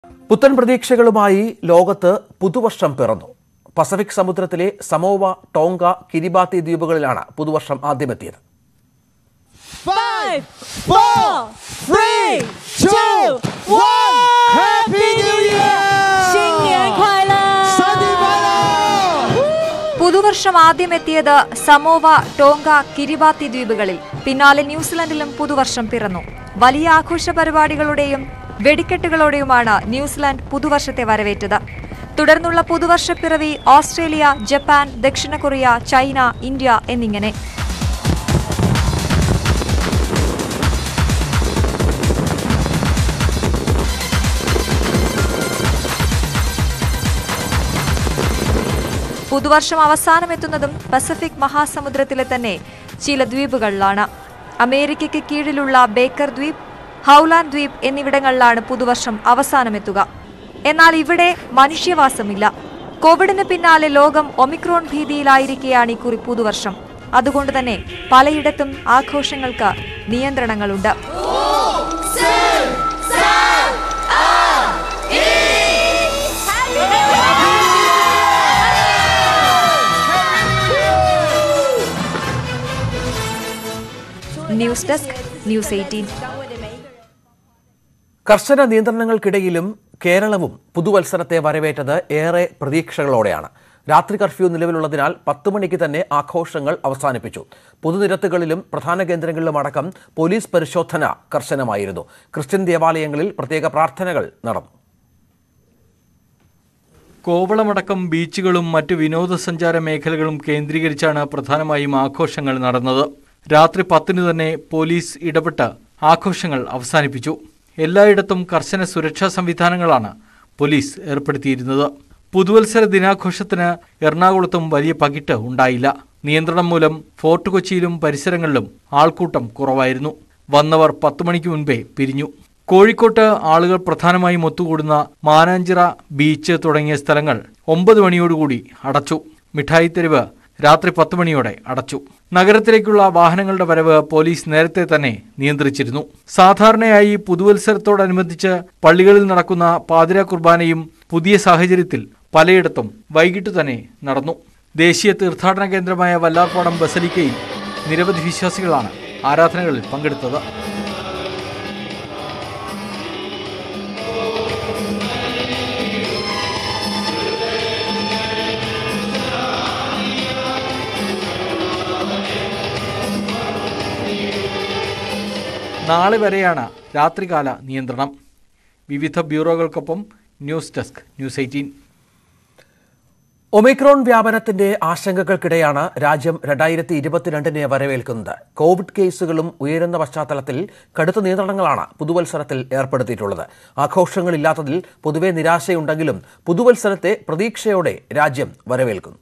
പുത്തൻ പ്രതീക്ഷകളുമായി ലോകത്ത് പുതുവർഷം പിറന്നു പസഫിക് സമുദ്രത്തിലെ സമോവ ടോങ്ക കിരിബാത്തി ദ്വീപുകളിലാണ് പുതുവർഷം ആദ്യമെത്തിയത് Five, four, three, two, one. Happy New Year! 新年快乐！ പുതുവർഷം ആദ്യമെത്തിയത് സമോവ ടോങ്ക കിരിബാത്തി ദ്വീപുകളിൽ പിന്നാലെ ന്യൂസിലൻഡിലും പുതുവർഷം പിറന്നു വലിയ ആഘോഷ പരിപാടികളുടെയും വെടിക്കെട്ടുകളോടെയുമാണ് ന്യൂസിലാൻഡ് പുതുവർഷത്തെ വരവേറ്റത് തുടർന്നുള്ള പുതുവർഷ പിറവി ഓസ്ട്രേലിയ ജപ്പാൻ ദക്ഷിണ കൊറിയ ചൈന ഇന്ത്യ എന്നിങ്ങനെ പുതുവർഷം അവസാനമെത്തുന്നതും പസഫിക് മഹാസമുദ്രത്തിലെ തന്നെ ചില ദ്വീപുകളിലാണ് അമേരിക്കയ്ക്ക് കീഴിലുള്ള ബേക്കർ ദ്വീപ് ഹൗലാൻ ദ്വീപ് എന്നിവിടങ്ങളിലാണ് പുതുവർഷം അവസാനമെത്തുക എന്നാൽ ഇവിടെ മനുഷ്യവാസമില്ല കോവിഡിന് പിന്നാലെ ലോകം ഒമിക്രോൺ ഭീതിയിലായിരിക്കെയാണ് ഇക്കുറി പുതുവർഷം അതുകൊണ്ട് തന്നെ പലയിടത്തും ആഘോഷങ്ങൾക്ക് നിയന്ത്രണങ്ങളുണ്ട് ന്യൂസ് ഡെസ്ക് ന്യൂസ് എയ്റ്റീൻ കർശന നിയന്ത്രണങ്ങൾക്കിടയിലും കേരളവും പുതുവത്സരത്തെ വരവേറ്റത് ഏറെ പ്രതീക്ഷകളോടെയാണ് രാത്രി കർഫ്യൂ നിലവിലുള്ളതിനാൽ പത്ത് മണിക്ക് തന്നെ ആഘോഷങ്ങൾ അവസാനിപ്പിച്ചു പൊതുനിരത്തുകളിലും പ്രധാന കേന്ദ്രങ്ങളിലും അടക്കം പോലീസ് പരിശോധന കർശനമായിരുന്നു ക്രിസ്ത്യൻ ദേവാലയങ്ങളിൽ പ്രത്യേക പ്രാർത്ഥനകൾ നടന്നു കോവളമടക്കം ബീച്ചുകളും മറ്റ് വിനോദസഞ്ചാര മേഖലകളും കേന്ദ്രീകരിച്ചാണ് പ്രധാനമായും ആഘോഷങ്ങൾ നടന്നത് രാത്രി പത്തിന് തന്നെ പോലീസ് ഇടപെട്ട് ആഘോഷങ്ങൾ അവസാനിപ്പിച്ചു എല്ലായിടത്തും കർശന സുരക്ഷാ സംവിധാനങ്ങളാണ് പോലീസ് ഏർപ്പെടുത്തിയിരുന്നത് പുതുവത്സര ദിനാഘോഷത്തിന് എറണാകുളത്തും വലിയ പകിട്ട് ഉണ്ടായില്ല നിയന്ത്രണം മൂലം ഫോർട്ട് കൊച്ചിയിലും പരിസരങ്ങളിലും ആൾക്കൂട്ടം കുറവായിരുന്നു വന്നവർ പത്തു മണിക്ക് മുൻപേ പിരിഞ്ഞു കോഴിക്കോട്ട് ആളുകൾ പ്രധാനമായും ഒത്തുകൂടുന്ന മാനാഞ്ചിറ ബീച്ച് തുടങ്ങിയ സ്ഥലങ്ങൾ ഒമ്പത് മണിയോടുകൂടി അടച്ചു മിഠായിത്തെരുവ് രാത്രി പത്ത് മണിയോടെ അടച്ചു നഗരത്തിലേക്കുള്ള വാഹനങ്ങളുടെ വരവ് പോലീസ് നേരത്തെ തന്നെ നിയന്ത്രിച്ചിരുന്നു സാധാരണയായി പുതുവത്സരത്തോടനുബന്ധിച്ച് പള്ളികളിൽ നടക്കുന്ന പാതിര കുർബാനയും പുതിയ സാഹചര്യത്തിൽ പലയിടത്തും വൈകിട്ട് തന്നെ നടന്നു ദേശീയ തീർത്ഥാടന കേന്ദ്രമായ വല്ലാർപാടം ബസലിക്കയിൽ നിരവധി വിശ്വാസികളാണ് ആരാധനകളിൽ പങ്കെടുത്തത് നാളെ വരെയാണ് രാത്രികാല നിയന്ത്രണം വിവിധ ബ്യൂറോകൾക്കൊപ്പം news desk news eighteen Omicron വ്യാപനത്തിന്റെ ആശങ്കകൾക്കിടെയാണ് രാജ്യം രണ്ടായിരത്തി ഇരുപത്തിരണ്ടിനെ വരവേൽക്കുന്നത് കോവിഡ് കേസുകളും ഉയരുന്ന പശ്ചാത്തലത്തിൽ കടുത്ത നിയന്ത്രണങ്ങളാണ് പുതുവത്സരത്തിൽ ഏർപ്പെടുത്തിയിട്ടുള്ളത് ആഘോഷങ്ങളില്ലാത്തതിൽ പൊതുവെ നിരാശയുണ്ടെങ്കിലും പുതുവത്സരത്തെ പ്രതീക്ഷയോടെ രാജ്യം വരവേൽക്കുന്നു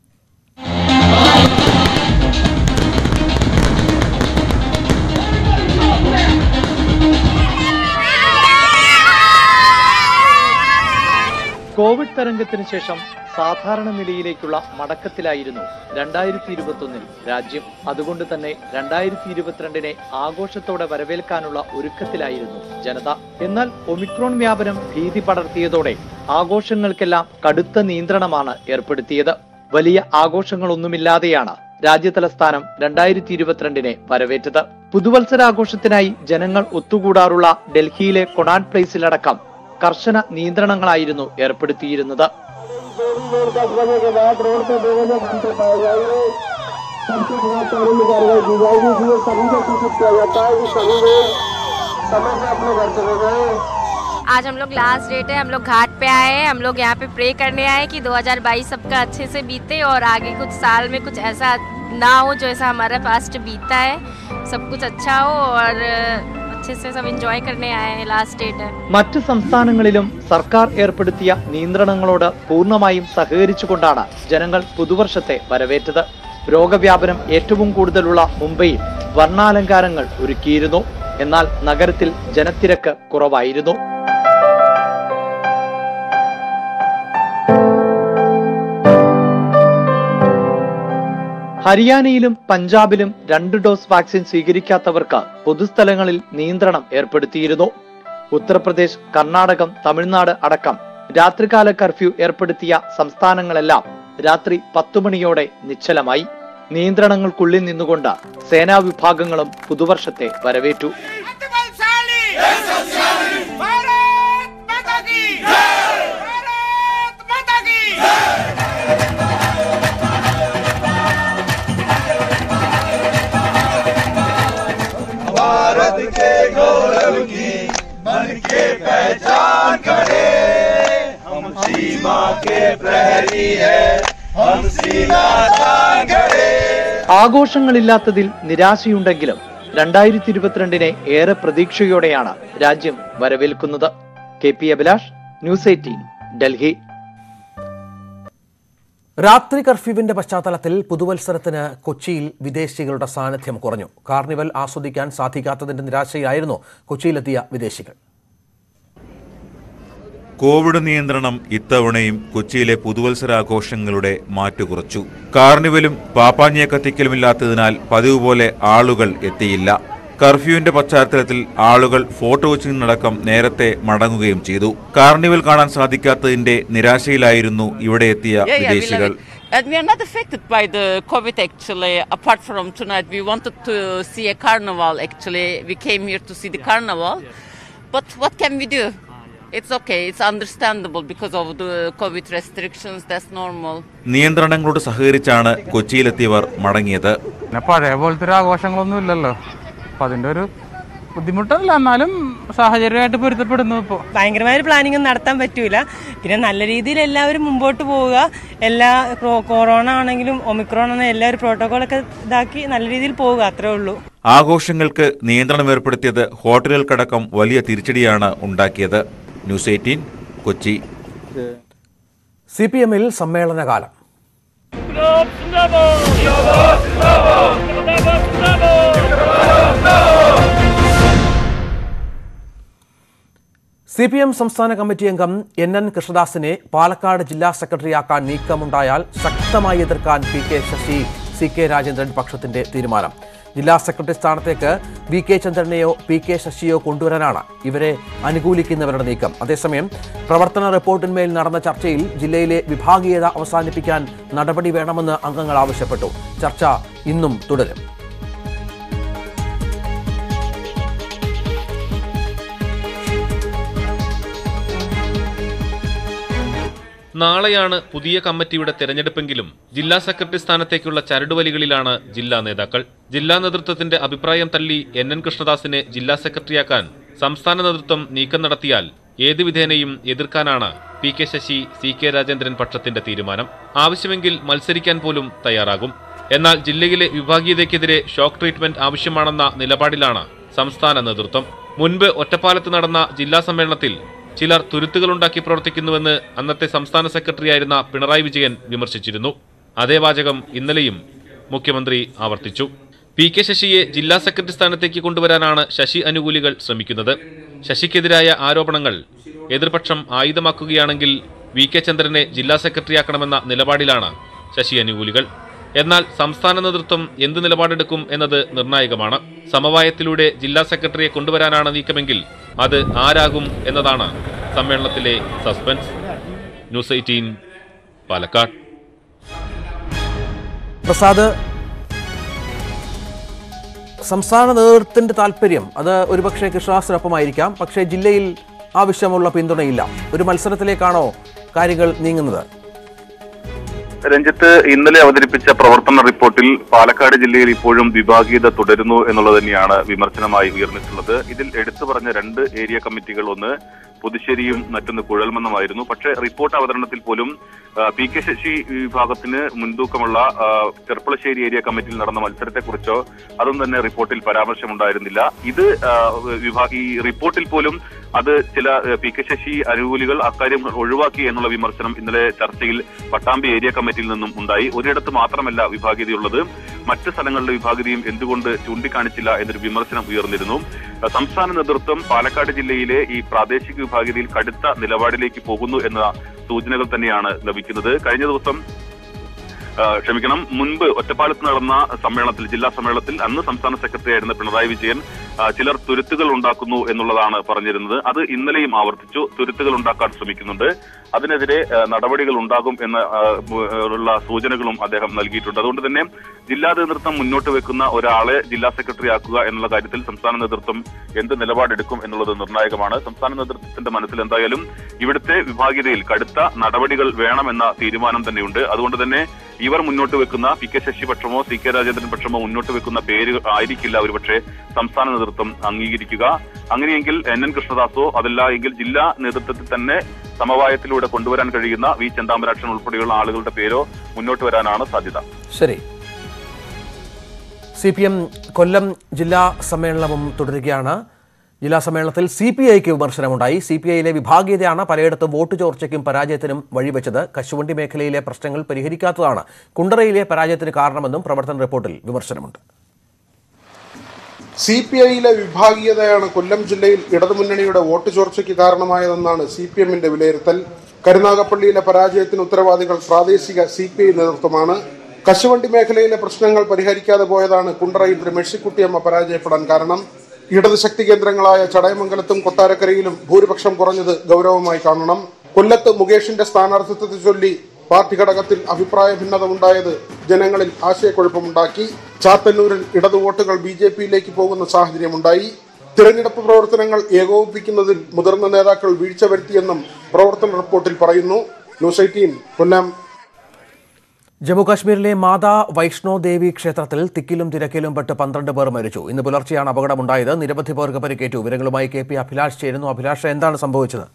കോവിഡ് തരംഗത്തിന് ശേഷം സാധാരണ നിലയിലേക്കുള്ള മടക്കത്തിലായിരുന്നു രണ്ടായിരത്തി ഇരുപത്തൊന്നിൽ രാജ്യം അതുകൊണ്ട് തന്നെ രണ്ടായിരത്തി ഇരുപത്തിരണ്ടിനെ ആഘോഷത്തോടെ വരവേൽക്കാനുള്ള ഒരുക്കത്തിലായിരുന്നു ജനത എന്നാൽ ഒമിക്രോൺ വ്യാപനം ഭീതി പടർത്തിയതോടെ ആഘോഷങ്ങൾക്കെല്ലാം കടുത്ത നിയന്ത്രണമാണ് ഏർപ്പെടുത്തിയത് വലിയ ആഘോഷങ്ങളൊന്നുമില്ലാതെയാണ് രാജ്യതലസ്ഥാനം രണ്ടായിരത്തി ഇരുപത്തിരണ്ടിനെ വരവേറ്റത് പുതുവത്സരാഘോഷത്തിനായി ജനങ്ങൾ ഒത്തുകൂടാറുള്ള ഡൽഹിയിലെ കൊണാട്ട് പ്ലേസിലടക്കം കർശന നിയന്ത്രണങ്ങളായിരുന്നു ഏർപ്പെടുത്തിയിരുന്നത് आज हम लोग लास्ट डेट है हम लोग घाट पे आए हैं हम लोग यहाँ पे प्रे करने आए कि 2022 सबका अच्छे से बीते और आगे कुछ साल में कुछ ऐसा ना हो जो ऐसा हमारा पास्ट बीता है सब कुछ अच्छा हो और अच्छे से सब एंजॉय करने आए हैं लास्ट डेट है മറ്റ് സംസ്ഥാനങ്ങളിലും സർക്കാർ ഏർപ്പെടുത്തിയ നിയന്ത്രണങ്ങളോട് പൂർണ്ണമായും സഹകരിച്ചുകൊണ്ടാണ് ജനങ്ങൾ പുതുവർഷത്തെ വരവേറ്റത് രോഗവ്യാപനം ഏറ്റവും കൂടുതലുള്ള മുംബൈയിൽ വർണ്ണാലങ്കാരങ്ങൾ ഒരുക്കിയിരുന്നു എന്നാൽ നഗരത്തിൽ ജനത്തിരക്ക് കുറവായിരുന്നു ഹരിയാനയിലും പഞ്ചാബിലും രണ്ട് ഡോസ് വാക്സിൻ സ്വീകരിക്കാത്തവർക്ക് പൊതുസ്ഥലങ്ങളിൽ നിയന്ത്രണം ഏർപ്പെടുത്തിയിരുന്നു ഉത്തർപ്രദേശ് കർണാടകം തമിഴ്നാട് അടക്കം രാത്രികാല കർഫ്യൂ ഏർപ്പെടുത്തിയ സംസ്ഥാനങ്ങളെല്ലാം രാത്രി പത്തു മണിയോടെ നിശ്ചലമായി നിയന്ത്രണങ്ങൾക്കുള്ളിൽ നിന്നുകൊണ്ട് സേനാ വിഭാഗങ്ങളും പുതുവർഷത്തെ വരവേറ്റു भारत माता की भारत माता की ആഘോഷങ്ങളില്ലാത്തതിൽ നിരാശയുണ്ടെങ്കിലും രണ്ടായിരത്തി ഇരുപത്തിരണ്ടിനെ ഏറെ പ്രതീക്ഷയോടെയാണ് രാജ്യം വരവേൽക്കുന്നത് K P Abhilash news eighteen Delhi രാത്രി കർഫ്യൂവിന്റെ പശ്ചാത്തലത്തിൽ പുതുവത്സരത്തിന് കൊച്ചിയിൽ വിദേശികളുടെ സാന്നിധ്യം കുറഞ്ഞു കാർണിവൽ ആസ്വദിക്കാൻ സാധിക്കാത്തതിന്റെ നിരാശയിലായിരുന്നു കൊച്ചിയിലെത്തിയ വിദേശികൾ കോവിഡ് നിയന്ത്രണം ഇത്തവണയും കൊച്ചിയിലെ പുതുവത്സരാഘോഷങ്ങളുടെ മാറ്റുകുറച്ചു കാർണിവലും പാപ്പാഞ്ഞിയ കത്തിക്കലുമില്ലാത്തതിനാൽ പതിവ് പോലെ ആളുകൾ എത്തിയില്ല കർഫ്യൂവിന്റെ പശ്ചാത്തലത്തിൽ ആളുകൾ ഫോട്ടോ വെച്ചിനടക്കം നേരത്തെ മടങ്ങുകയും ചെയ്തു കാർണിവൽ കാണാൻ സാധിക്കാത്തതിന്റെ നിരാശയിലായിരുന്നു ഇവിടെ എത്തിയ Yeah, yeah, we love വിദേശികൾ it. And we are not affected by the COVID actually. Apart from tonight, we wanted to see a carnival actually. We came here to see the carnival. But what can we do? It's okay, it's understandable because of the COVID restrictions, that's normal. നിയന്ത്രണങ്ങളോട് സഹകരിച്ചാണ് കൊച്ചിയിലെത്തിയവർ മടങ്ങിയത് പിന്നെ പഴയ പോലത്തെ ഒരു ആഘോഷങ്ങളൊന്നും ഇല്ലല്ലോ അപ്പൊ അതിന്റെ ഒരു ബുദ്ധിമുട്ടല്ല എന്നാലും സാഹചര്യമായിട്ട് പൊരുത്തപ്പെടുന്നു ഇപ്പോൾ ഭയങ്കരമായ ഒരു പ്ലാനിങ് ഒന്നും നടത്താൻ പറ്റൂല പിന്നെ നല്ല രീതിയിൽ എല്ലാവരും മുമ്പോട്ട് പോവുക എല്ലാ കൊ- കൊറോണ ആണെങ്കിലും ഒമിക്രോൺ ആണെങ്കിലും എല്ലാവരും പ്രോട്ടോകോളൊക്കെ ഇതാക്കി നല്ല രീതിയിൽ പോവുക അത്രേ ഉള്ളൂ ആഘോഷങ്ങൾക്ക് നിയന്ത്രണം ഏർപ്പെടുത്തിയത് ഹോട്ടലുകൾക്കടക്കം വലിയ തിരിച്ചടിയാണ് ഉണ്ടാക്കിയത് news eighteen Kochi C P എമ്മിൽ സമ്മേളനകാലം സി പി എം സംസ്ഥാന കമ്മിറ്റി അംഗം എൻ എൻ കൃഷ്ണദാസിനെ പാലക്കാട് ജില്ലാ സെക്രട്ടറിയാക്കാൻ നീക്കമുണ്ടായാൽ ശക്തമായി എതിർക്കാൻ P K Sasi C K Rajendran പക്ഷത്തിന്റെ തീരുമാനം ജില്ലാ സെക്രട്ടറി സ്ഥാനത്തേക്ക് വി കെ ചന്ദ്രനെയോ പി കെ ശശിയോ കൊണ്ടുവരാനാണ് ഇവരെ അനുകൂലിക്കുന്നവരുടെ നീക്കം അതേസമയം പ്രവർത്തന റിപ്പോർട്ടിന്മേൽ നടന്ന ചർച്ചയിൽ ജില്ലയിലെ വിഭാഗീയത അവസാനിപ്പിക്കാൻ നടപടി വേണമെന്ന് അംഗങ്ങൾ ആവശ്യപ്പെട്ടു ചർച്ച ഇന്നും തുടരും നാളെയാണ് പുതിയ കമ്മിറ്റിയുടെ തെരഞ്ഞെടുപ്പെങ്കിലും ജില്ലാ സെക്രട്ടറി സ്ഥാനത്തേക്കുള്ള ചരടുവലികളിലാണ് ജില്ലാ നേതാക്കൾ ജില്ലാ നേതൃത്വത്തിന്റെ അഭിപ്രായം തള്ളി എൻ എൻ കൃഷ്ണദാസിനെ ജില്ലാ സെക്രട്ടറിയാക്കാൻ സംസ്ഥാന നേതൃത്വം നീക്കം നടത്തിയാൽ ഏതു വിധേനയും എതിർക്കാനാണ് P K Sasi C K Rajendran പക്ഷത്തിന്റെ തീരുമാനം ആവശ്യമെങ്കിൽ മത്സരിക്കാൻ പോലും തയ്യാറാകും എന്നാൽ ജില്ലയിലെ വിഭാഗീയതയ്ക്കെതിരെ ഷോക്ക് ട്രീറ്റ്മെന്റ് ആവശ്യമാണെന്ന നിലപാടിലാണ് സംസ്ഥാന നേതൃത്വം മുൻപ് ഒറ്റപ്പാലത്ത് നടന്ന ജില്ലാ സമ്മേളനത്തിൽ ചിലർ തുരുത്തുകളുണ്ടാക്കി പ്രവർത്തിക്കുന്നുവെന്ന് അന്നത്തെ സംസ്ഥാന സെക്രട്ടറിയായിരുന്ന പിണറായി വിജയൻ വിമർശിച്ചിരുന്നു അതേ വാചകം ഇന്നലെയും മുഖ്യമന്ത്രി ആവർത്തിച്ചു പി കെ ശശിയെ ജില്ലാ സെക്രട്ടറി സ്ഥാനത്തേക്ക് കൊണ്ടുവരാനാണ് ശശി അനുകൂലികൾ ശ്രമിക്കുന്നത് ശശിക്കെതിരായ ആരോപണങ്ങൾ എതിർപക്ഷം ആയുധമാക്കുകയാണെങ്കിൽ വി കെ ചന്ദ്രനെ ജില്ലാ സെക്രട്ടറിയാക്കണമെന്ന നിലപാടിലാണ് ശശി അനുകൂലികൾ എന്നാൽ സംസ്ഥാന നേതൃത്വം എന്ത് നിലപാടെടുക്കും എന്നത് നിർണായകമാണ് സമവായത്തിലൂടെ ജില്ലാ സെക്രട്ടറിയെ കൊണ്ടുവരാനാണ് നീക്കമെങ്കിൽ അത് ആരാകും എന്നതാണ് സമ്മേളനത്തിലെ suspense news eighteen Palakkad Prasad സംസ്ഥാന നേതൃത്വത്തിന്റെ താല്പര്യം അത് ഒരുപക്ഷെ കൃഷ്ണദാസിനൊപ്പമായിരിക്കാം പക്ഷേ ജില്ലയിൽ ആവശ്യമുള്ള പിന്തുണയില്ല ഒരു മത്സരത്തിലേക്കാണോ കാര്യങ്ങൾ നീങ്ങുന്നത് രഞ്ജിത്ത് ഇന്നലെ അവതരിപ്പിച്ച പ്രവർത്തന റിപ്പോർട്ടിൽ പാലക്കാട് ജില്ലയിൽ ഇപ്പോഴും വിഭാഗീയത തുടരുന്നു എന്നുള്ളത് തന്നെയാണ് വിമർശനമായി ഉയർന്നിട്ടുള്ളത് ഇതിൽ എടുത്തു പറഞ്ഞ രണ്ട് ഏരിയ കമ്മിറ്റികൾ ഒന്ന് പുതുശ്ശേരിയും മറ്റൊന്ന് കുഴൽമണ്ണുമായിരുന്നു പക്ഷേ റിപ്പോർട്ട് അവതരണത്തിൽ പോലും ആ, പി കെ ശശി വിഭാഗത്തിന് മുൻതൂക്കമുള്ള ആ, ചെർപ്പളശ്ശേരി ഏരിയ കമ്മിറ്റിയിൽ നടന്ന മത്സരത്തെക്കുറിച്ചോ അതും തന്നെ റിപ്പോർട്ടിൽ പരാമർശമുണ്ടായിരുന്നില്ല ഇത് ആ, വിഭാ ഈ റിപ്പോർട്ടിൽ പോലും അത് ചില ആ, പി കെ ശശി അനുകൂലികൾ അക്കാര്യം ഒഴിവാക്കി എന്നുള്ള വിമർശനം ഇന്നലെ ചർച്ചയിൽ പട്ടാമ്പി ഏരിയ കമ്മിറ്റിയിൽ നിന്നും ഉണ്ടായി ഒരിടത്ത് മാത്രമല്ല വിഭാഗീയതയുള്ളത് മറ്റ് സ്ഥലങ്ങളിലെ വിഭാഗീയതയും എന്തുകൊണ്ട് ചൂണ്ടിക്കാണിച്ചില്ല എന്നൊരു വിമർശനം ഉയർന്നിരുന്നു ആ, സംസ്ഥാന നേതൃത്വം പാലക്കാട് ജില്ലയിലെ ഈ പ്രാദേശിക വിഭാഗീയതയിൽ കടുത്ത നിലപാടിലേക്ക് പോകുന്നു എന്ന സൂചനകൾ തന്നെയാണ് ലഭിക്കുന്നത് കഴിഞ്ഞ ദിവസം ആ, ക്ഷമിക്കണം മുൻപ് ഒറ്റപ്പാലത്ത് നടന്ന സമ്മേളനത്തിൽ ജില്ലാ സമ്മേളനത്തിൽ അന്ന് സംസ്ഥാന സെക്രട്ടറി ആയിരുന്ന പിണറായി വിജയൻ ആ, ചിലർ തുരുത്തുകൾ ഉണ്ടാക്കുന്നു എന്നുള്ളതാണ് പറഞ്ഞിരുന്നത് അത് ഇന്നലെയും ആവർത്തിച്ചു തുരുത്തുകൾ ഉണ്ടാക്കാൻ ശ്രമിക്കുന്നുണ്ട് അതിനെതിരെ ആ, നടപടികൾ ഉണ്ടാകും എന്ന ആ, ബ- ഉള്ള സൂചനകളും അദ്ദേഹം നൽകിയിട്ടുണ്ട് അതുകൊണ്ട് തന്നെ ജില്ലാ നേതൃത്വം മുന്നോട്ട് വെക്കുന്ന ഒരാളെ ജില്ലാ സെക്രട്ടറി ആക്കുക എന്നുള്ള കാര്യത്തിൽ സംസ്ഥാന നേതൃത്വം എന്ത് നിലപാടെടുക്കും എന്നുള്ളത് നിർണായകമാണ് സംസ്ഥാന നേതൃത്വത്തിന്റെ മനസ്സിൽ എന്തായാലും ഇവിടുത്തെ വിഭാഗീയതയിൽ കടുത്ത നടപടികൾ വേണമെന്ന തീരുമാനം തന്നെയുണ്ട് അതുകൊണ്ട് തന്നെ ഇവർ മുന്നോട്ട് വെക്കുന്ന പി കെ ശശി പക്ഷമോ സി കെ രാജേന്ദ്രൻ പക്ഷമോ മുന്നോട്ട് വെക്കുന്ന പേര് ആയിരിക്കില്ല ഒരുപക്ഷെ സംസ്ഥാന നേതൃത്വം അംഗീകരിക്കുക അങ്ങനെയെങ്കിൽ എൻ എൻ കൃഷ്ണദാസോ അതല്ല എങ്കിൽ ജില്ലാ നേതൃത്വത്തിൽ തന്നെ സമവായത്തിലൂടെ കൊണ്ടുവരാൻ കഴിയുന്ന വി ചെന്താമരാക്ഷൻ ഉൾപ്പെടെയുള്ള ആളുകളുടെ പേരോ മുന്നോട്ട് വരാനാണ് സാധ്യത ശരി സി പി എം കൊല്ലം ജില്ലാ സമ്മേളനവും തുടരുകയാണ് ജില്ലാ സമ്മേളനത്തിൽ സി പി ഐക്ക് വിമർശനമുണ്ടായി സി പി ഐയിലെ വിഭാഗീയതയാണ് പലയിടത്തും വോട്ട് ചോർച്ചയ്ക്കും പരാജയത്തിനും വഴിവെച്ചത് കശുവണ്ടി മേഖലയിലെ പ്രശ്നങ്ങൾ പരിഹരിക്കാത്തതാണ് കുണ്ടറയിലെ പരാജയത്തിന് കാരണമെന്നും പ്രവർത്തന റിപ്പോർട്ടിൽ വിമർശനമുണ്ട് സി പി ഐയിലെ വിഭാഗീയതയാണ് കൊല്ലം ജില്ലയിൽ ഇടതുമുന്നണിയുടെ വോട്ട് ചോർച്ചയ്ക്ക് കാരണമായതെന്നാണ് സി പി എമ്മിന്റെ വിലയിരുത്തൽ കരുനാഗപ്പള്ളിയിലെ പരാജയത്തിന് ഉത്തരവാദികൾ പ്രാദേശിക സി പി ഐ നേതൃത്വമാണ് കശുവണ്ടി മേഖലയിലെ പ്രശ്നങ്ങൾ പരിഹരിക്കാതെ പോയതാണ് കുണ്ടറയിൽ ഒരു മെഴ്സിക്കുട്ടിയമ്മ പരാജയപ്പെടാൻ കാരണം ഇടത് ശക്തി കേന്ദ്രങ്ങളായ ചടയമംഗലത്തും കൊട്ടാരക്കരയിലും ഭൂരിപക്ഷം കുറഞ്ഞത് ഗൗരവമായി കാണണം കൊല്ലത്ത് മുകേഷിന്റെ സ്ഥാനാർത്ഥിത്വത്തെ ചൊല്ലി പാർട്ടി ഘടകത്തിൽ അഭിപ്രായ ഭിന്നത ഉണ്ടായത് ജനങ്ങളിൽ ആശയക്കുഴപ്പമുണ്ടാക്കി ചാത്തന്നൂരിൽ ഇടതു വോട്ടുകൾ ബി ജെ പിയിലേക്ക് പോകുന്ന സാഹചര്യമുണ്ടായി തിരഞ്ഞെടുപ്പ് പ്രവർത്തനങ്ങൾ ഏകോപിപ്പിക്കുന്നതിൽ മുതിർന്ന നേതാക്കൾ വീഴ്ച വരുത്തിയെന്നും പ്രവർത്തന റിപ്പോർട്ടിൽ പറയുന്നു ന്യൂസ് എയ്റ്റീൻ കൊല്ലം ജമ്മുകാശ്മീരിലെ മാതാ വൈഷ്ണോ ദേവി ക്ഷേത്രത്തിൽ തിക്കിലും തിരക്കിലും പെട്ട് പന്ത്രണ്ട് പേർ മരിച്ചു ഇന്ന് പുലർച്ചെയാണ് അപകടമുണ്ടായത് നിരവധി പേർക്ക് പരിക്കേറ്റു വിവരങ്ങളുമായി കെ പി അഭിലാഷ് ചേരുന്നു അഭിലാഷ് എന്താണ് സംഭവിച്ചത്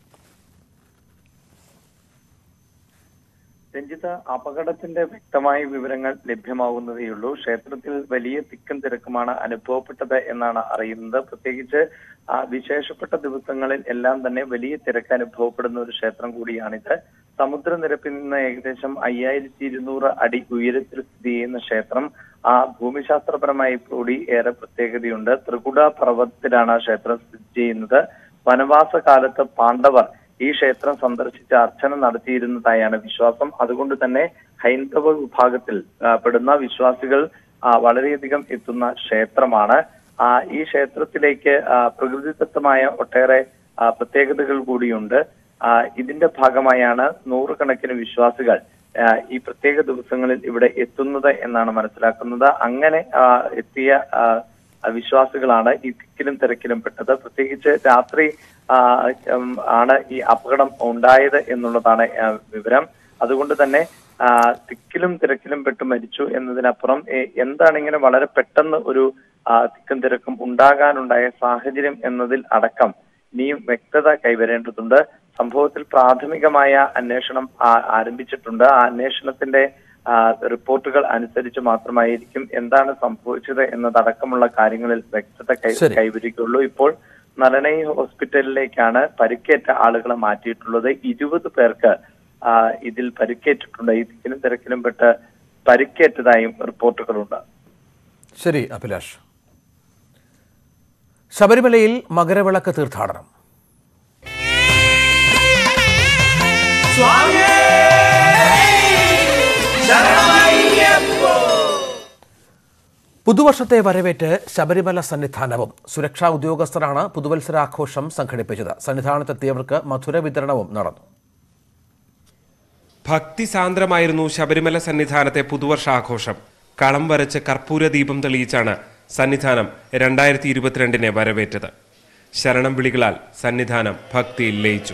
രഞ്ജിത്ത് അപകടത്തിന്റെ വ്യക്തമായ വിവരങ്ങൾ ലഭ്യമാവുന്നതേയുള്ളൂ ക്ഷേത്രത്തിൽ വലിയ തിക്കും തിരക്കുമാണ് അനുഭവപ്പെട്ടത് എന്നാണ് അറിയുന്നത് പ്രത്യേകിച്ച് ആ വിശേഷപ്പെട്ട ദിവസങ്ങളിൽ എല്ലാം തന്നെ വലിയ തിരക്ക് അനുഭവപ്പെടുന്ന ഒരു ക്ഷേത്രം കൂടിയാണിത് സമുദ്രനിരപ്പിൽ നിന്ന് ഏകദേശം അയ്യായിരത്തി ഇരുന്നൂറ് അടി ഉയരത്തിൽ സ്ഥിതി ചെയ്യുന്ന ക്ഷേത്രം ആ ഭൂമിശാസ്ത്രപരമായി കൂടി ഏറെ പ്രത്യേകതയുണ്ട് ത്രികുട പർവ്വതത്തിലാണ് ആ ക്ഷേത്രം സ്ഥിതി ചെയ്യുന്നത് വനവാസ കാലത്ത് പാണ്ഡവർ ഈ ക്ഷേത്രം സന്ദർശിച്ച് അർച്ചന നടത്തിയിരുന്നതായാണ് വിശ്വാസം അതുകൊണ്ട് തന്നെ ഹൈന്ദവ വിഭാഗത്തിൽ ആ, പെടുന്ന വിശ്വാസികൾ ആ, വളരെയധികം എത്തുന്ന ക്ഷേത്രമാണ് ആ, ഈ ക്ഷേത്രത്തിലേക്ക് ആ, പ്രകൃതിദത്തമായ ഒട്ടേറെ ആ, പ്രത്യേകതകൾ കൂടിയുണ്ട് ആ, ഇതിന്റെ ഭാഗമായാണ് നൂറുകണക്കിന് വിശ്വാസികൾ ആ, ഈ പ്രത്യേക ദിവസങ്ങളിൽ ഇവിടെ എത്തുന്നത് എന്നാണ് മനസ്സിലാക്കുന്നത് അങ്ങനെ ആ, എത്തിയ ആ, വിശ്വാസികളാണ് ഈ തിക്കിലും തിരക്കിലും പെട്ടത് പ്രത്യേകിച്ച് രാത്രി ആ, ഉം, ആണ് ഈ അപകടം ഉണ്ടായത് എന്നുള്ളതാണ് ആ, വിവരം അതുകൊണ്ട് തന്നെ ആ, തിക്കിലും തിരക്കിലും പെട്ട് മരിച്ചു എന്നതിനപ്പുറം എ- എന്താണ് ഇങ്ങനെ വളരെ പെട്ടെന്ന് ഒരു ആ, തിക്കും തിരക്കും ഉണ്ടാകാനുണ്ടായ സാഹചര്യം എന്നതിൽ അടക്കം ഇനിയും വ്യക്തത കൈവരേണ്ടതുണ്ട് സംഭവത്തിൽ പ്രാഥമികമായ അന്വേഷണം ആ- ആരംഭിച്ചിട്ടുണ്ട് ആ അന്വേഷണത്തിന്റെ ആ, റിപ്പോർട്ടുകൾ അനുസരിച്ച് മാത്രമായിരിക്കും എന്താണ് സംഭവിച്ചത് എന്നതടക്കമുള്ള കാര്യങ്ങളിൽ വ്യക്തത കൈ ശരി. കൈവരികയുള്ളൂ ഇപ്പോൾ നലനൈ ഹോസ്പിറ്റലിലേക്കാണ് പരിക്കേറ്റ ആളുകളെ മാറ്റിയിട്ടുള്ളത് ഇരുപത് പേർക്ക് ആ, ഇതിൽ പരിക്കേറ്റിട്ടുണ്ട് ഈ തിക്കിലും തിരക്കിലും പെട്ട് പരിക്കേറ്റതായും റിപ്പോർട്ടുകളുണ്ട് ശരി അഭിലാഷ് ശബരിമലയിൽ മകരവിളക്ക് തീർത്ഥാടനം പുതുവർഷത്തെ വരവേറ്റ് ശബരിമല സന്നിധാനവും സുരക്ഷാ ഉദ്യോഗസ്ഥരാണ് പുതുവത്സരാഘോഷം സംഘടിപ്പിച്ചത് സന്നിധാനത്തെത്തിയവർക്ക് മധുര വിതരണവും നടന്നു ഭക്തിസാന്ദ്രമായിരുന്നു ശബരിമല സന്നിധാനത്തെ പുതുവർഷാഘോഷം കളം വരച്ച് കർപ്പൂര ദീപം തെളിയിച്ചാണ് സന്നിധാനം രണ്ടായിരത്തി ഇരുപത്തിരണ്ടിനെ വരവേറ്റത് ശരണം വിളികളാൽ സന്നിധാനം ഭക്തിയിൽ ലയിച്ചു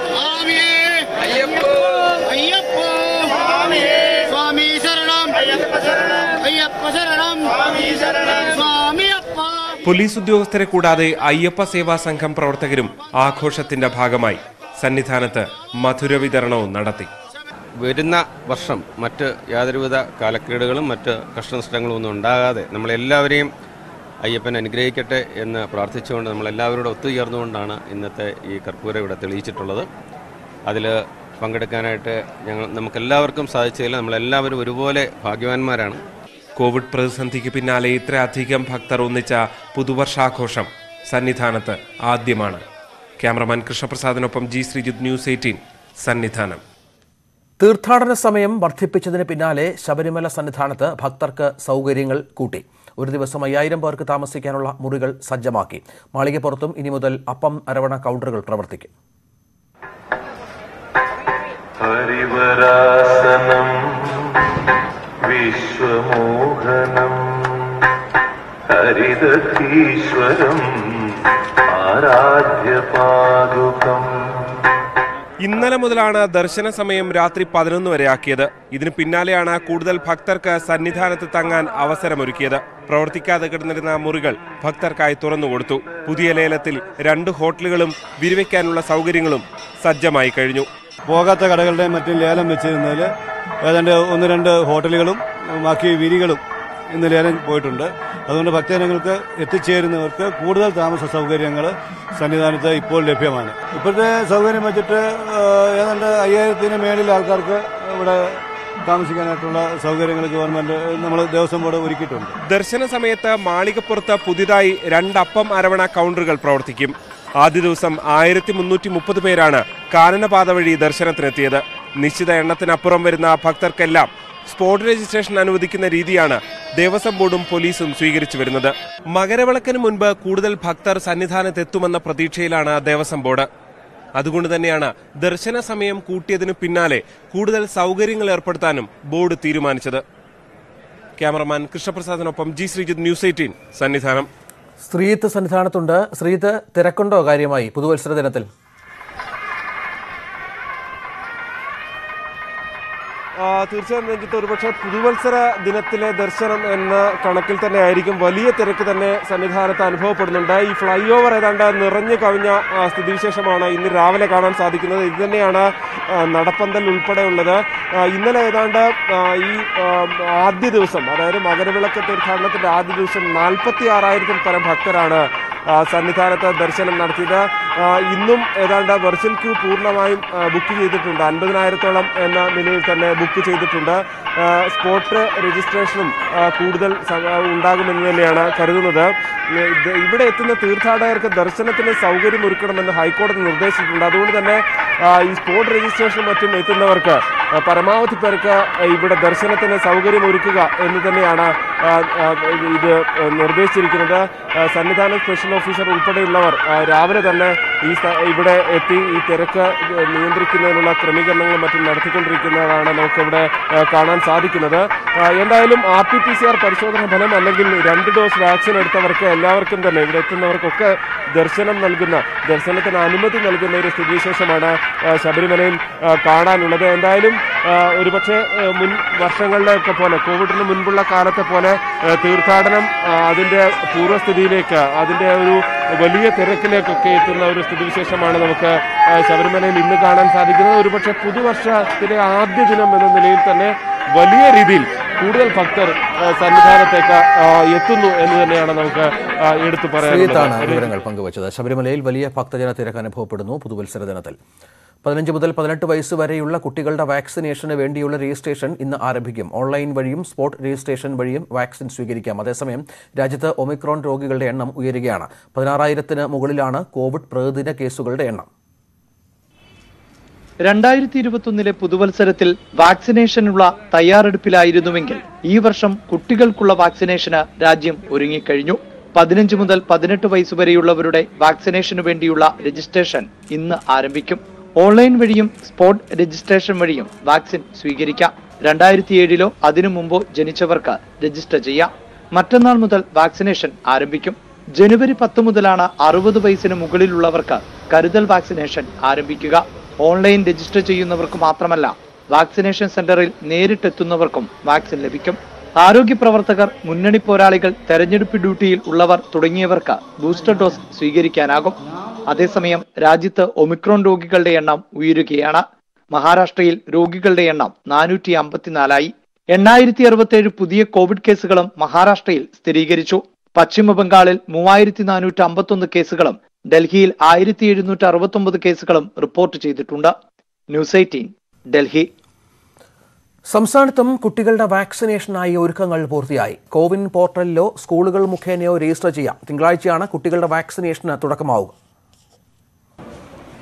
സ്വാമി ശരണം അയ്യപ്പ ശരണം സ്വാമി അപ്പ പോലീസ് ഉദ്യോഗസ്ഥരെ കൂടാതെ അയ്യപ്പ സേവാ സംഘം പ്രവർത്തകരും ആഘോഷത്തിന്റെ ഭാഗമായി സന്നിധാനത്ത് മധുര വിതരണവും നടത്തി വരുന്ന വർഷം മറ്റ് യാതൊരുവിധ കാലക്കേടുകളും മറ്റ് കഷ്ടനഷ്ടങ്ങളും ഒന്നും ഉണ്ടാകാതെ നമ്മളെല്ലാവരെയും അയ്യപ്പൻ അനുഗ്രഹിക്കട്ടെ എന്ന് പ്രാർത്ഥിച്ചുകൊണ്ട് നമ്മളെല്ലാവരോടും ഒത്തുചേർന്നുകൊണ്ടാണ് ഇന്നത്തെ ഈ കർപ്പൂര ഇവിടെ തെളിയിച്ചിട്ടുള്ളത് അതിൽ പങ്കെടുക്കാനായിട്ട് ഞങ്ങൾ നമുക്കെല്ലാവർക്കും സാധിച്ചതിൽ നമ്മളെല്ലാവരും ഒരുപോലെ ഭാഗ്യവാന്മാരാണ് കോവിഡ് പ്രതിസന്ധിക്ക് പിന്നാലെ ഇത്രയധികം ഭക്തർ ഒന്നിച്ച പുതുവർഷാഘോഷം സന്നിധാനത്ത് ആദ്യമാണ് ക്യാമറമാൻ കൃഷ്ണപ്രസാദിനൊപ്പം G Sreejith news eighteen Sannidhanam തീർത്ഥാടന സമയം വർദ്ധിപ്പിച്ചതിന് പിന്നാലെ ശബരിമല സന്നിധാനത്ത് ഭക്തർക്ക് സൗകര്യങ്ങൾ കൂട്ടി ഒരു ദിവസം അയ്യായിരം പേർക്ക് താമസിക്കാനുള്ള മുറികൾ സജ്ജമാക്കി മാളികപ്പുറത്തും ഇനി മുതൽ അപ്പം അരവണ കൗണ്ടറുകൾ പ്രവർത്തിക്കും ഹരിവരാസനം വിശ്വമോഹനം ഹരിതീശ്വരം ആരാധ്യപാദുകം ഇന്നലെ മുതലാണ് ദർശന സമയം രാത്രി പതിനൊന്ന് വരെ ആക്കിയത് ഇതിന് പിന്നാലെയാണ് കൂടുതൽ ഭക്തർക്ക് സന്നിധാനത്ത് തങ്ങാൻ അവസരമൊരുക്കിയത് പ്രവർത്തിക്കാതെ കിടന്നിരുന്ന മുറികൾ ഭക്തർക്കായി തുറന്നുകൊടുത്തു പുതിയ ലേലത്തിൽ രണ്ട് ഹോട്ടലുകളും വിരിവയ്ക്കാനുള്ള സൗകര്യങ്ങളും സജ്ജമായി കഴിഞ്ഞു പോകാത്ത കടകളുടെയും മറ്റും ലേലം വെച്ചിരുന്നതിൽ ഏതാണ്ട് ഒന്ന് രണ്ട് ഹോട്ടലുകളും ബാക്കി വിരികളും ഇന്ന് ലേലം പോയിട്ടുണ്ട് അതുകൊണ്ട് ഭക്തജനങ്ങൾക്ക് എത്തിച്ചേരുന്നവർക്ക് കൂടുതൽ താമസ സൗകര്യങ്ങൾ സന്നിധാനത്ത് ഇപ്പോൾ ലഭ്യമാണ് ഇപ്പോഴത്തെ സൗകര്യം വെച്ചിട്ട് ആ, ഏതാണ്ട് അയ്യായിരത്തിന് മേളിൽ ആൾക്കാർക്ക് ഇവിടെ താമസിക്കാനായിട്ടുള്ള സൗകര്യങ്ങൾ ഗവൺമെന്റ് നമ്മൾ ദേവസ്വം ബോർഡ് ഒരുക്കിയിട്ടുണ്ട് ദർശന സമയത്ത് മാളികപ്പുറത്ത് പുതിയതായി രണ്ട് അപ്പം അരവണ കൗണ്ടറുകൾ പ്രവർത്തിക്കും ആദ്യ ദിവസം ആയിരത്തി മുന്നൂറ്റി മുപ്പത് പേരാണ് കാനനപാത വഴി ദർശനത്തിനെത്തിയത് നിശ്ചിത എണ്ണത്തിനപ്പുറം വരുന്ന ഭക്തർക്കെല്ലാം സ്പോട്ട് രജിസ്ട്രേഷൻ അനുവദിക്കുന്ന രീതിയാണ് ദേവസ്വം ബോർഡും പോലീസും സ്വീകരിച്ചു വരുന്നത് മകരവിളക്കിന് മുൻപ് കൂടുതൽ ഭക്തർ സന്നിധാനത്തെത്തുമെന്ന പ്രതീക്ഷയിലാണ് ദേവസ്വം ബോർഡ് അതുകൊണ്ട് തന്നെയാണ് ദർശന സമയം കൂട്ടിയതിനു പിന്നാലെ കൂടുതൽ സൗകര്യങ്ങൾ ഏർപ്പെടുത്താനും ബോർഡ് തീരുമാനിച്ചത് ക്യാമറമാൻ കൃഷ്ണപ്രസാദിനൊപ്പം G Sreejith news eighteen Sannidhanam ശ്രീത്ത് സന്നിധാനത്തുണ്ട് ശ്രീത്ത് തിരക്കുണ്ടോ കാര്യമായി പുതുവത്സര ദിനത്തിൽ ആ, തീർച്ചയായും രഞ്ജിത്ത് ഒരുപക്ഷെ പുതുവത്സര ദിനത്തിലെ ദർശനം എന്ന കണക്കിൽ തന്നെ ആയിരിക്കും വലിയ തിരക്ക് തന്നെ സന്നിധാനത്ത് അനുഭവപ്പെടുന്നുണ്ട് ഈ ഫ്ലൈ ഓവർ ഏതാണ്ട് നിറഞ്ഞു കവിഞ്ഞ ആ, സ്ഥിതിവിശേഷമാണ് ഇന്ന് രാവിലെ കാണാൻ സാധിക്കുന്നത് ഇത് തന്നെയാണ് ആ, നടപ്പന്തൽ ഉൾപ്പെടെയുള്ളത് ആ, ഇന്നലെ ഏതാണ്ട് ആ, ഈ ആ, ആദ്യ ദിവസം അതായത് മകരവിളക്ക് തീർത്ഥാടനത്തിന്റെ ആദ്യ ദിവസം നാൽപ്പത്തി ആറായിരത്തിൽ പരം ഭക്തരാണ് ആ, സന്നിധാനത്ത് ദർശനം നടത്തിയത് ആ, ഇന്നും ഏതാണ്ട് വെർച്വൽ ക്യൂ പൂർണ്ണമായും ആ, ബുക്ക് ചെയ്തിട്ടുണ്ട് അൻപതിനായിരത്തോളം എന്ന നിലയിൽ തന്നെ ബുക്ക് ചെയ്തിട്ടുണ്ട് ആ, സ്പോട്ട് രജിസ്ട്രേഷനും ആ, കൂടുതൽ സ- ഉണ്ടാകുമെന്ന് തന്നെയാണ് കരുതുന്നത് ഇത് ഇവിടെ എത്തുന്ന തീർത്ഥാടകർക്ക് ദർശനത്തിന് സൗകര്യം ഒരുക്കണമെന്ന് ഹൈക്കോടതി നിർദ്ദേശിച്ചിട്ടുണ്ട് അതുകൊണ്ട് തന്നെ ആ, ഈ സ്പോട്ട് രജിസ്ട്രേഷനും മറ്റും എത്തുന്നവർക്ക് ആ, പരമാവധി പേർക്ക് ഇവിടെ ദർശനത്തിന് സൗകര്യം ഒരുക്കുക എന്ന് തന്നെയാണ് ആ, ആ, ഇത് നിർദ്ദേശിച്ചിരിക്കുന്നത് ആ, സന്നിധാന സ്പെഷ്യൽ ഓഫീസർ ഉൾപ്പെടെയുള്ളവർ ആ, രാവിലെ തന്നെ ഈ സ്ഥ- ഇവിടെ എത്തി ഈ തിരക്ക് നിയന്ത്രിക്കുന്നതിനുള്ള ക്രമീകരണങ്ങളും മറ്റും നടത്തിക്കൊണ്ടിരിക്കുന്നതാണ് നമുക്കിവിടെ ആ, കാണാൻ സാധിക്കുന്നത് ആ, എന്തായാലും R T P C R പരിശോധന ഫലം അല്ലെങ്കിൽ രണ്ട് ഡോസ് വാക്സിൻ എടുത്തവർക്ക് എല്ലാവർക്കും തന്നെ ഇവിടെ എത്തുന്നവർക്കൊക്കെ ദർശനം നൽകുന്ന ദർശനത്തിന് അനുമതി നൽകുന്ന ഒരു സ്ഥിതിവിശേഷമാണ് ആ, ശബരിമലയിൽ ആ, കാണാനുള്ളത് എന്തായാലും ആ, ഒരുപക്ഷെ ആ, മുൻ വർഷങ്ങളിലൊക്കെ പോലെ കോവിഡിന് മുൻപുള്ള കാലത്തെ പോലെ ആ, തീർത്ഥാടനം ആ, അതിന്റെ പൂർവ്വസ്ഥിതിയിലേക്ക് അതിന്റെ ഒരു വലിയ തിരക്കിലേക്കൊക്കെ എത്തുന്ന ഒരു സ്ഥിതിവിശേഷമാണ് നമുക്ക് ആ, ശബരിമലയിൽ ഇന്ന് കാണാൻ സാധിക്കുന്നത് ഒരുപക്ഷെ പുതുവർഷത്തിലെ ആദ്യ ദിനം എന്ന നിലയിൽ തന്നെ വലിയ രീതിയിൽ കൂടുതൽ ഭക്തർ ആ, സന്നിധാനത്തേക്ക് ആ, എത്തുന്നു എന്ന് തന്നെയാണ് നമുക്ക് ആ, എടുത്തു ശ്രീത്താണ് പറയാനുള്ളത് വിവരങ്ങൾ പങ്കുവച്ചത് ശബരിമലയിൽ വലിയ ഭക്തജന തിരക്ക് അനുഭവപ്പെടുന്നു പുതുവത്സര ദിനത്തിൽ പതിനഞ്ച് മുതൽ പതിനെട്ട് വയസ്സ് വരെയുള്ള കുട്ടികളുടെ വാക്സിനേഷന് വേണ്ടിയുള്ള രജിസ്ട്രേഷൻ ഇന്ന് ആരംഭിക്കും ഓൺലൈൻ വഴിയും സ്പോട്ട് രജിസ്ട്രേഷൻ വഴിയും വാക്സിൻ സ്വീകരിക്കാം അതേസമയം രാജ്യത്ത് ഒമിക്രോൺ രോഗികളുടെ എണ്ണം ഉയരുകയാണ് പതിനാറായിരത്തിന് മുകളിലാണ് കോവിഡ് പ്രതിദിന കേസുകളുടെ എണ്ണം രണ്ടായിരത്തി ഇരുപത്തൊന്നിലെ പുതുവത്സരത്തിൽ വാക്സിനേഷനുള്ള തയ്യാറെടുപ്പിലായിരുന്നുവെങ്കിൽ ഈ വർഷം കുട്ടികൾക്കുള്ള വാക്സിനേഷന് രാജ്യം ഒരുങ്ങിക്കഴിഞ്ഞു പതിനഞ്ച് മുതൽ പതിനെട്ട് വയസ്സ് വരെയുള്ളവരുടെ വാക്സിനേഷനു വേണ്ടിയുള്ള രജിസ്ട്രേഷൻ ഇന്ന് ആരംഭിക്കും ഓൺലൈൻ വഴിയും സ്പോട്ട് രജിസ്ട്രേഷൻ വഴിയും വാക്സിൻ സ്വീകരിക്കാം രണ്ടായിരത്തി ഏഴിലോ അതിനു മുമ്പോ ജനിച്ചവർക്ക് രജിസ്റ്റർ ചെയ്യാം മറ്റന്നാൾ മുതൽ വാക്സിനേഷൻ ആരംഭിക്കും ജനുവരി പത്ത് മുതലാണ് അറുപത് വയസ്സിന് മുകളിലുള്ളവർക്ക് കരുതൽ വാക്സിനേഷൻ ആരംഭിക്കുക ഓൺലൈൻ രജിസ്റ്റർ ചെയ്യുന്നവർക്ക് മാത്രമല്ല വാക്സിനേഷൻ സെന്ററിൽ നേരിട്ടെത്തുന്നവർക്കും വാക്സിൻ ലഭിക്കും ആരോഗ്യ പ്രവർത്തകർ മുന്നണി പോരാളികൾ തെരഞ്ഞെടുപ്പ് ഡ്യൂട്ടിയിൽ ഉള്ളവർ തുടങ്ങിയവർക്ക് ബൂസ്റ്റർ ഡോസ് സ്വീകരിക്കാനാകും അതേസമയം രാജ്യത്ത് ഒമിക്രോൺ രോഗികളുടെ എണ്ണം ഉയരുകയാണ് മഹാരാഷ്ട്രയിൽ രോഗികളുടെ എണ്ണം നാനൂറ്റി അമ്പത്തിനാലായി എണ്ണായിരത്തി അറുപത്തിയേഴ് പുതിയ കോവിഡ് കേസുകളും മഹാരാഷ്ട്രയിൽ സ്ഥിരീകരിച്ചു പശ്ചിമ ബംഗാളിൽ മൂവായിരത്തി നാനൂറ്റി അമ്പത്തൊന്ന് കേസുകളും ഡൽഹിയിൽ ആയിരത്തി എഴുന്നൂറ്റി അറുപത്തൊമ്പത് കേസുകളും റിപ്പോർട്ട് ചെയ്തിട്ടുണ്ട് ന്യൂസ് എയ്റ്റീൻ ഡൽഹി സംസ്ഥാനത്തും കുട്ടികളുടെ വാക്സിനേഷനായി ഒരുക്കങ്ങൾ പൂർത്തിയായി കോവിൻ പോർട്ടലിലോ സ്കൂളുകൾ മുഖേനയോ രജിസ്റ്റർ ചെയ്യാം തിങ്കളാഴ്ചയാണ് കുട്ടികളുടെ വാക്സിനേഷന് തുടക്കമാവുക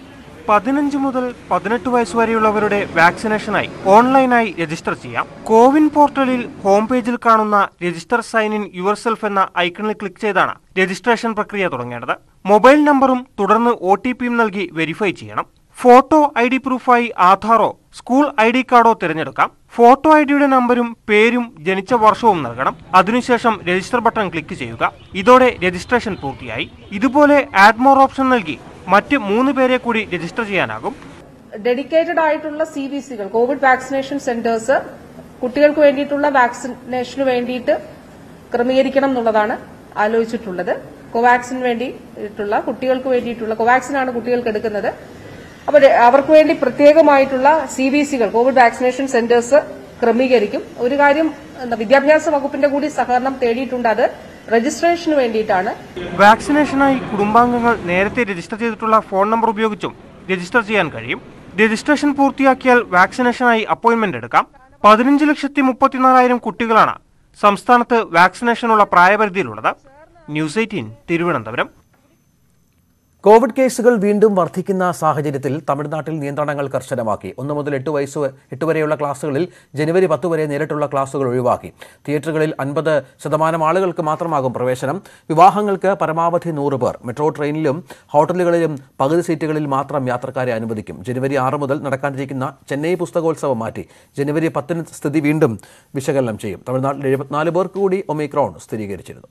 പതിനഞ്ച് മുതൽ പതിനെട്ട് വയസ്സ് വരെയുള്ളവരുടെ വാക്സിനേഷനായി ഓൺലൈനായി രജിസ്റ്റർ ചെയ്യാം കോവിൻ പോർട്ടലിൽ ഹോം പേജിൽ കാണുന്ന register sign in your self എന്ന ഐക്കണിൽ ക്ലിക്ക് ചെയ്താണ് രജിസ്ട്രേഷൻ പ്രക്രിയ തുടങ്ങേണ്ടത് മൊബൈൽ നമ്പറും തുടർന്ന് ഒ ടി പിയും നൽകി വെരിഫൈ ചെയ്യണം ഫോട്ടോ ഐ ഡി പ്രൂഫായി ആധാറോ സ്കൂൾ ഐ ഡി കാർഡോ തിരഞ്ഞെടുക്കാം ഫോട്ടോ ഐ ഡിയുടെ നമ്പരും പേരും ജനിച്ച വർഷവും നൽകണം അതിനുശേഷം രജിസ്റ്റർ ബട്ടൺ ക്ലിക്ക് ചെയ്യുക ഇതോടെ രജിസ്ട്രേഷൻ പൂർത്തിയായി ഇതുപോലെ ആഡ് മോർ ഓപ്ഷൻ നൽകി മറ്റ് മൂന്ന് പേരെ കൂടി രജിസ്റ്റർ ചെയ്യാനാകും ഡെഡിക്കേറ്റഡ് ആയിട്ടുള്ള സി ബി സികൾ കോവിഡ് വാക്സിനേഷൻ സെന്റേഴ്സ് കുട്ടികൾക്ക് വേണ്ടിയിട്ടുള്ള വാക്സിനേഷന് വേണ്ടിയിട്ട് ക്രമീകരിക്കണം എന്നുള്ളതാണ് ആലോചിച്ചിട്ടുള്ളത് കോവാക്സിന് വേണ്ടിയിട്ടുള്ള കുട്ടികൾക്ക് വേണ്ടിയിട്ടുള്ള കോവാക്സിനാണ് കുട്ടികൾക്ക് എടുക്കുന്നത് അപ്പോൾ അവർക്ക് വേണ്ടി പ്രത്യേകമായിട്ടുള്ള സി ബി സികൾ കോവിഡ് വാക്സിനേഷൻ സെന്റേഴ്സ് ക്രമീകരിക്കും ഒരു കാര്യം എന്താ വിദ്യാഭ്യാസ വകുപ്പിന്റെ കൂടി സഹകരണം തേടിയിട്ടുണ്ട് അത് രജിസ്ട്രേഷന് വേണ്ടിയിട്ടാണ് വാക്സിനേഷനായി കുടുംബാംഗങ്ങൾ നേരത്തെ രജിസ്റ്റർ ചെയ്തിട്ടുള്ള ഫോൺ നമ്പർ ഉപയോഗിച്ചും രജിസ്റ്റർ ചെയ്യാൻ കഴിയും രജിസ്ട്രേഷൻ പൂർത്തിയാക്കിയാൽ വാക്സിനേഷനായി അപ്പോയിന്റ്മെന്റ് എടുക്കാം പതിനഞ്ച് ലക്ഷത്തി മുപ്പത്തിനാലായിരം കുട്ടികളാണ് സംസ്ഥാനത്ത് വാക്സിനേഷനുള്ള പ്രായപരിധിയിലുള്ളത് ന്യൂസ് എയ്റ്റീൻ തിരുവനന്തപുരം കോവിഡ് കേസുകൾ വീണ്ടും വർദ്ധിക്കുന്ന സാഹചര്യത്തിൽ തമിഴ്നാട്ടിൽ നിയന്ത്രണങ്ങൾ കർശനമാക്കി ഒന്ന് മുതൽ എട്ട് വയസ്സ് എട്ട് വരെയുള്ള ക്ലാസുകളിൽ ജനുവരി പത്ത് വരെ നേരിട്ടുള്ള ക്ലാസുകൾ ഒഴിവാക്കി തിയേറ്ററുകളിൽ അൻപത് ശതമാനം ആളുകൾക്ക് മാത്രമാകും പ്രവേശനം വിവാഹങ്ങൾക്ക് പരമാവധി നൂറ് പേർ മെട്രോ ട്രെയിനിലും ഹോട്ടലുകളിലും പകുതി സീറ്റുകളിൽ മാത്രം യാത്രക്കാരെ അനുവദിക്കും ജനുവരി ആറ് മുതൽ നടക്കാനിരിക്കുന്ന ചെന്നൈ പുസ്തകോത്സവം മാറ്റി ജനുവരി പത്തിന് സ്ഥിതി വീണ്ടും വിശകലനം ചെയ്യും തമിഴ്നാട്ടിൽ എഴുപത്തിനാല് പേർക്ക് കൂടി ഒമിക്രോൺ സ്ഥിരീകരിച്ചിരുന്നു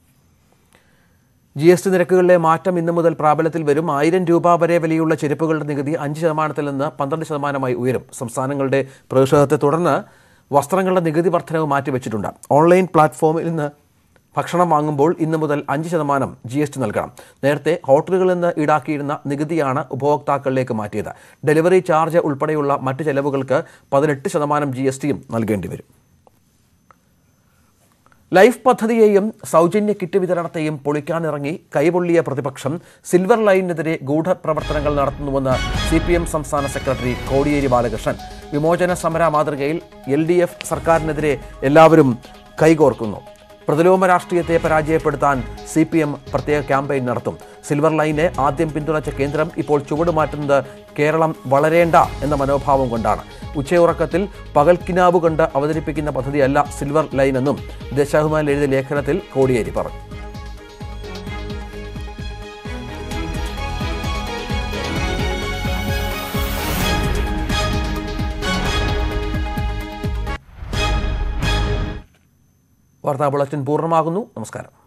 ജി എസ് ടി നിരക്കുകളിലെ മാറ്റം ഇന്നു മുതൽ പ്രാബല്യത്തിൽ വരും ആയിരം രൂപ വരെ വിലയുള്ള ചെരുപ്പുകളുടെ നികുതി അഞ്ച് ശതമാനത്തിൽ നിന്ന് പന്ത്രണ്ട് ശതമാനമായി ഉയരും സംസ്ഥാനങ്ങളുടെ പ്രതിഷേധത്തെ തുടർന്ന് വസ്ത്രങ്ങളുടെ നികുതി വർധനവ് മാറ്റിവെച്ചിട്ടുണ്ട് ഓൺലൈൻ പ്ലാറ്റ്ഫോമിൽ നിന്ന് ഭക്ഷണം വാങ്ങുമ്പോൾ ഇന്നു മുതൽ അഞ്ച് ശതമാനം ജി എസ് ടി നൽകണം നേരത്തെ ഹോട്ടലുകളിൽ നിന്ന് ഈടാക്കിയിരുന്ന നികുതിയാണ് ഉപഭോക്താക്കളിലേക്ക് മാറ്റിയത് ഡെലിവറി ചാർജ് ഉൾപ്പെടെയുള്ള മറ്റ് ചെലവുകൾക്ക് പതിനെട്ട് ശതമാനം ജി എസ് ടിയും നൽകേണ്ടി വരും ലൈഫ് പദ്ധതിയെയും സൗജന്യ കിറ്റ് വിതരണത്തെയും പൊളിക്കാനിറങ്ങി കൈപൊള്ളിയ പ്രതിപക്ഷം സിൽവർ ലൈനിനെതിരെ ഗൂഢപ്രവർത്തനങ്ങൾ നടത്തുന്നുവെന്ന് സി പി എം സംസ്ഥാന സെക്രട്ടറി കോടിയേരി ബാലകൃഷ്ണൻ വിമോചന സമര മാതൃകയിൽ എൽ ഡി എഫ് സർക്കാരിനെതിരെ എല്ലാവരും കൈകോർക്കുന്നു പ്രതിലോമ രാഷ്ട്രീയത്തെ പരാജയപ്പെടുത്താൻ സി പി എം പ്രത്യേക ക്യാമ്പയിൻ നടത്തും സിൽവർ ലൈനെ ആദ്യം പിന്തുണച്ച കേന്ദ്രം ഇപ്പോൾ ചുവടുമാറ്റുന്നത് കേരളം വളരേണ്ട എന്ന മനോഭാവം കൊണ്ടാണ് ഉച്ചയുറക്കത്തിൽ പകൽക്കിനാവ് കണ്ട് അവതരിപ്പിക്കുന്ന പദ്ധതിയല്ല സിൽവർ ലൈൻ എന്നും ദേശാഭിമാനിൽ എഴുതിയ ലേഖനത്തിൽ കോടിയേരി പറഞ്ഞു വാർത്താ ബുള്ളറ്റിൻ പൂർണ്ണമാകുന്നു നമസ്കാരം